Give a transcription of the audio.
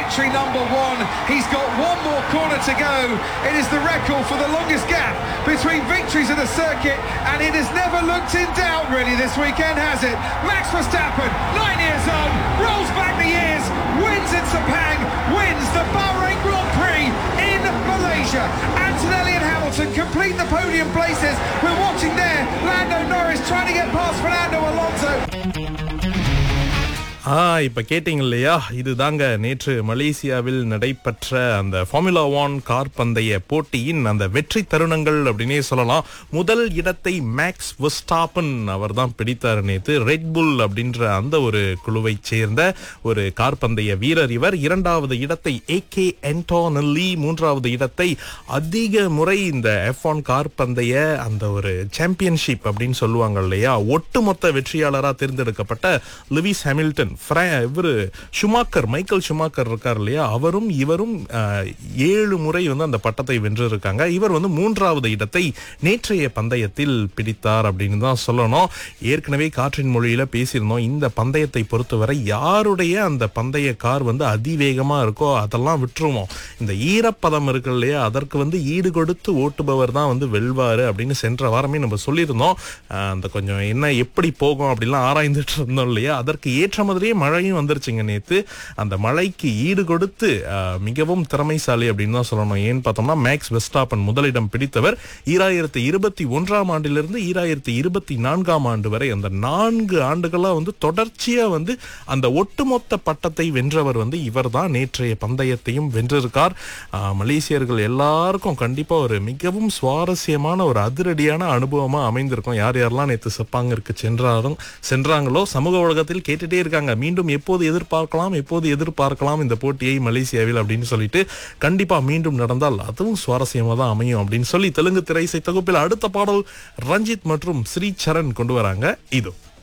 victory number one. He's got one more corner to go. It is the record for the longest gap between victories of the circuit, and it has never looked in doubt really this weekend, has it? Max Verstappen, nine years old, rolls back the years, wins in Sepang, wins the Bahrain Grand Prix in Malaysia. Antonelli and Hamilton complete the podium places. We're watching there, Lando Norris trying to get past Fernando Alonso. ஆ இப்ப கேட்டீங்க இல்லையா இதுதாங்க நேற்று மலேசியாவில் நடைபெற்ற அந்த formula one car பந்தய போட்டியின் அந்த வெற்றி தருணங்கள் அப்படின்னே சொல்லலாம் முதல் இடத்தை மேக்ஸ் வெஸ்டாப்பன் அவர் தான் பிடித்தார் நேற்று ரெட் புல் அப்படின்ற அந்த ஒரு குழுவைச் சேர்ந்த ஒரு கார் பந்தய வீரர் இவர் இரண்டாவது இடத்தை ஏ கே என்டோனல்லி மூன்றாவது இடத்தை அதிக முறை இந்த எஃப் ஒன் கார் பந்தய அந்த ஒரு சாம்பியன்ஷிப் அப்படின்னு சொல்லுவாங்க இல்லையா ஒட்டுமொத்த வெற்றியாளராக தேர்ந்தெடுக்கப்பட்ட லுவிஸ் ஹாமில்டன் ஃப்ரா- இவரு ஷுமாக்கர் மைக்கேல் ஷுமாக்கர் இருக்கார் இல்லையா அவரும் இவரும் அஹ், ஏழு முறை வந்து அந்த பட்டத்தை வென்றிருக்காங்க இவர் வந்து மூன்றாவது இடத்தை நேற்றைய பந்தயத்தில் பிடித்தார் அப்படின்னு தான் சொல்லணும் ஏற்கனவே காற்றின் மொழியில பேசியிருந்தோம் இந்த பந்தயத்தை பொறுத்தவரை யாருடைய அந்த பந்தய கார் வந்து அதிவேகமா இருக்கோ அதெல்லாம் விட்டுருவோம் இந்த ஈரப்பதம் இருக்கு இல்லையா அதற்கு வந்து ஈடு கொடுத்து ஓட்டுபவர் தான் வந்து வெல்வாரு அப்படின்னு சென்ற வாரமே நம்ம சொல்லியிருந்தோம் அஹ், அந்த கொஞ்சம் என்ன எப்படி போகும் அப்படிலாம் ஆராய்ந்துட்டு இருந்தோம் இல்லையா அதற்கு ஏற்ற மாதிரியே மழையும் வந்துருச்சுங்க நேத்து அந்த மழைக்கு ஈடு கொடுத்து அஹ், மிகவும் திறமைசாலி அப்படின்னு தான் சொல்லணும் ஏன்னு பார்த்தோம்னா மேக்ஸ் வெஸ்டாப்பன் முதலிடம் பிடித்தவர் ஈராயிரத்தி இருபத்தி ஒன்றாம் ஆண்டிலிருந்து ஈராயிரத்தி இருபத்தி நான்காம் ஆண்டு வரை அந்த நான்கு ஆண்டுகளா வந்து தொடர்ச்சியா வந்து அந்த ஒட்டுமொத்த பட்டத்தை வென்றவர் வந்து இவர் தான் நேற்றைய பந்தயத்தையும் வென்றிருக்கார் அஹ், மலேசியர்கள் எல்லாருக்கும் கண்டிப்பா ஒரு மிகவும் சுவாரஸ்யமான ஒரு அதிரடியான அனுபவமா அமைந்திருக்கும் யார் யாரெல்லாம் நேற்று செப்பாங்கிற்கு சென்றாலும் சென்றாங்களோ சமூக உலகத்தில் கேட்டுட்டே இருக்காங்க மீண்டும் எப்போது எதிர்பார்க்கலாம் எப்போது எதிர்பார்க்கலாம் இந்த போட்டியை மலேசியாவில் அப்படின்னு சொல்லிட்டு கண்டிப்பா மீண்டும் நடந்தால் அதுவும் சுவாரஸ்யமா தான் அமையும் அப்படின்னு சொல்லி தெலுங்கு திரைசை தொகுப்பில் அடுத்த பாடல் ரஞ்சித் மற்றும் ஸ்ரீ சரண் கொண்டு வராங்க இதோ